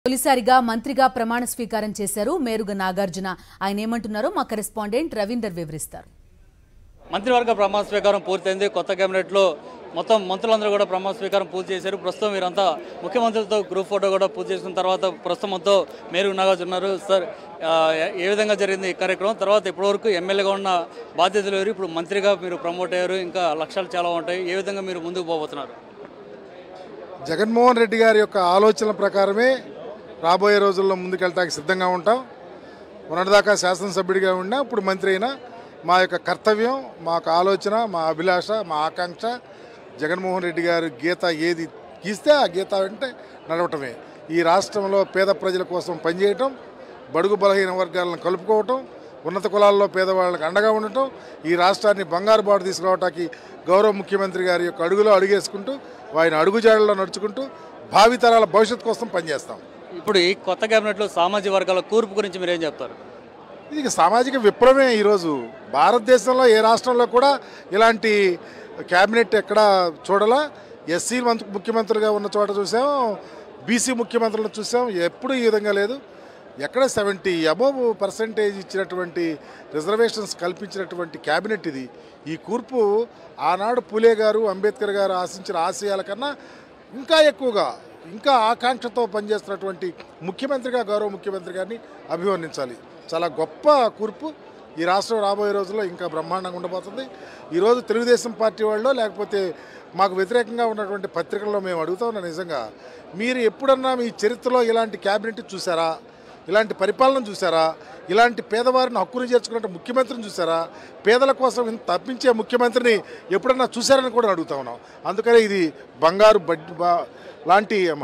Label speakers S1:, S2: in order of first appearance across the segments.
S1: తొలిసారిగా మంత్రిగా ప్రమాణ స్వీకారం చేశారు మేరుగ నాగార్జున ఆయన ఏమంటున్నారో మా కరెస్పాండెంట్ రవీందర్ వివరిస్తారు
S2: మంత్రివర్గ ప్రమాణ స్వీకారం పూర్తయింది కొత్త కేబినెట్లో మొత్తం మంత్రులందరూ కూడా ప్రమాణ స్వీకారం పూర్తి చేశారు ప్రస్తుతం వీరంతా ముఖ్యమంత్రులతో గ్రూప్ ఫోటో కూడా పూర్తి చేసిన తర్వాత ప్రస్తుతం మొత్తం మేరు నాగార్జున ఉన్నారు సార్ ఆ, ఏ విధంగా జరిగింది ఈ కార్యక్రమం తర్వాత ఇప్పటివరకు ఎమ్మెల్యేగా ఉన్న బాధ్యతలు వేరు ఇప్పుడు మంత్రిగా మీరు ప్రమోట్ అయ్యారు ఇంకా లక్ష్యాలు చాలా ఉంటాయి ఏ విధంగా మీరు ముందుకు పోబోతున్నారు
S3: జగన్మోహన్ రెడ్డి గారి యొక్క ఆలోచనల ప్రకారమే రాబోయే రోజుల్లో ముందుకెళ్ళటానికి సిద్ధంగా ఉంటాం మొన్నటిదాకా శాసనసభ్యుడిగా ఉన్నా ఇప్పుడు మంత్రి అయినా మా యొక్క కర్తవ్యం మా యొక్క ఆలోచన మా అభిలాష మా ఆకాంక్ష జగన్మోహన్ రెడ్డి గారి గీత ఏది గీస్తే ఆ గీత అంటే నడవటమే ఈ రాష్ట్రంలో పేద ప్రజల కోసం పనిచేయటం బడుగు బలహీన వర్గాలను కలుపుకోవటం ఉన్నత కులాల్లో పేదవాళ్ళకి అండగా ఉండటం ఈ రాష్ట్రాన్ని బంగారు బాటు తీసుకురావటానికి గౌరవ ముఖ్యమంత్రి గారి యొక్క అడుగులో అడుగేసుకుంటూ ఆయన అడుగుజాడల్లో నడుచుకుంటూ భావితరాల భవిష్యత్తు కోసం పనిచేస్తాం
S2: ఇప్పుడు ఈ కొత్త కేబినెట్లో సామాజిక వర్గాల కూర్పు గురించి మీరు ఏం చెప్తారు
S3: ఇది సామాజిక విప్లవమే ఈరోజు భారతదేశంలో ఏ రాష్ట్రంలో కూడా ఇలాంటి క్యాబినెట్ ఎక్కడా చూడాలా ఎస్సీ మంత్రి ముఖ్యమంత్రులుగా ఉన్న చోట చూసాం బీసీ ముఖ్యమంత్రులను చూసాం ఎప్పుడు ఈ విధంగా లేదు ఎక్కడ సెవెంటీ అబోవ్ పర్సంటేజ్ ఇచ్చినటువంటి రిజర్వేషన్స్ కల్పించినటువంటి క్యాబినెట్ ఇది ఈ కూర్పు ఆనాడు పూలే గారు అంబేద్కర్ గారు ఆశించిన ఆశయాల కన్నా ఇంకా ఎక్కువగా ఇంకా ఆకాంక్షతో పనిచేస్తున్నటువంటి ముఖ్యమంత్రిగా గౌరవ ముఖ్యమంత్రి గారిని అభివర్ణించాలి చాలా గొప్ప కూర్పు ఈ రాష్ట్రం రాబోయే రోజుల్లో ఇంకా బ్రహ్మాండంగా ఉండబోతుంది ఈరోజు తెలుగుదేశం పార్టీ వాళ్ళు లేకపోతే మాకు వ్యతిరేకంగా ఉన్నటువంటి పత్రికల్లో మేము అడుగుతా ఉన్నాం నిజంగా మీరు ఎప్పుడన్నా మీ చరిత్రలో ఇలాంటి క్యాబినెట్ చూసారా ఇలాంటి పరిపాలన చూసారా ఇలాంటి పేదవారిని హక్కును చేర్చుకున్న ముఖ్యమంత్రిని చూసారా పేదల కోసం ఇంత తప్పించే ముఖ్యమంత్రిని ఎప్పుడన్నా చూసారని కూడా అడుగుతా ఉన్నాం అందుకనే ఇది బంగారు బడ్డి బా- లాంటి అమ్మ,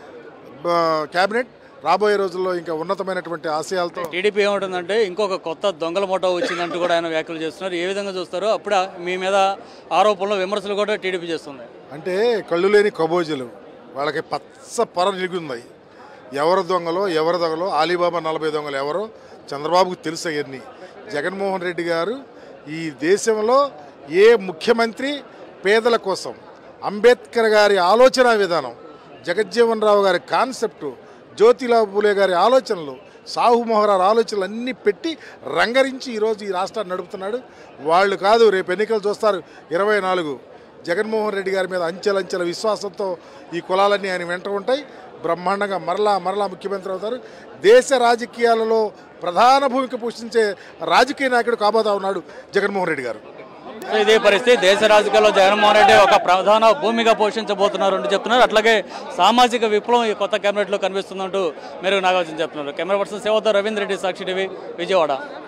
S3: బ- క్యాబినెట్ రాబోయే రోజుల్లో ఇంకా ఉన్నతమైనటువంటి ఆశయాలతో
S2: టీడీపీ ఏమంటుందంటే ఇంకొక కొత్త దొంగల మోటో వచ్చిందంటూ కూడా ఆయన వ్యాఖ్యలు చేస్తున్నారు ఏ విధంగా చూస్తారో అప్పుడే మీ మీద ఆరోపణలు విమర్శలు కూడా టీడీపీ చేస్తుంది
S3: అంటే కళ్ళు లేని కబోజులు వాళ్ళకి పచ్చ పొర నిలిగింది ఎవరు దొంగలో ఎవరు దొంగలో అలీబాబా నలభై దొంగలు ఎవరో చంద్రబాబుకు తెలుసు అవన్నీ జగన్మోహన్ రెడ్డి గారు ఈ దేశంలో ఏ ముఖ్యమంత్రి పేదల కోసం అంబేద్కర్ గారి ఆలోచన విధానం జగజ్జీవన్ రావు గారి కాన్సెప్టు జ్యోతిలాల్ పూలే గారి ఆలోచనలు సాహు మొహరార్ ఆలోచనలు అన్నీ పెట్టి రంగరించి ఈరోజు ఈ రాష్ట్రాన్ని నడుపుతున్నాడు వాళ్ళు కాదు రేపు ఎన్నికలు చూస్తారు ఇరవై నాలుగు జగన్మోహన్ రెడ్డి గారి మీద అంచెలంచెల విశ్వాసంతో ఈ కులాలన్నీ ఆయన వెంట ఉంటాయి బ్రహ్మాండంగా మరలా మరలా ముఖ్యమంత్రి అవుతారు దేశ రాజకీయాలలో ప్రధాన భూమిక పోషించే రాజకీయ నాయకుడు కాబోతా ఉన్నాడు జగన్మోహన్ రెడ్డి గారు
S2: సో ఇదే పరిస్థితి దేశ రాజకీయాల్లో జగన్మోహన్ రెడ్డి ఒక ప్రధాన భూమిగా పోషించబోతున్నారు అని చెప్తున్నారు అట్లాగే సామాజిక విప్లవం ఈ కొత్త కేబినెట్లో కనిపిస్తుందంటూ మీరు నాగార్జున చెప్తున్నారు కెమెరా పర్సన్ సేవతో రవీంద్ర రెడ్డి సాక్షి టీవీ విజయవాడ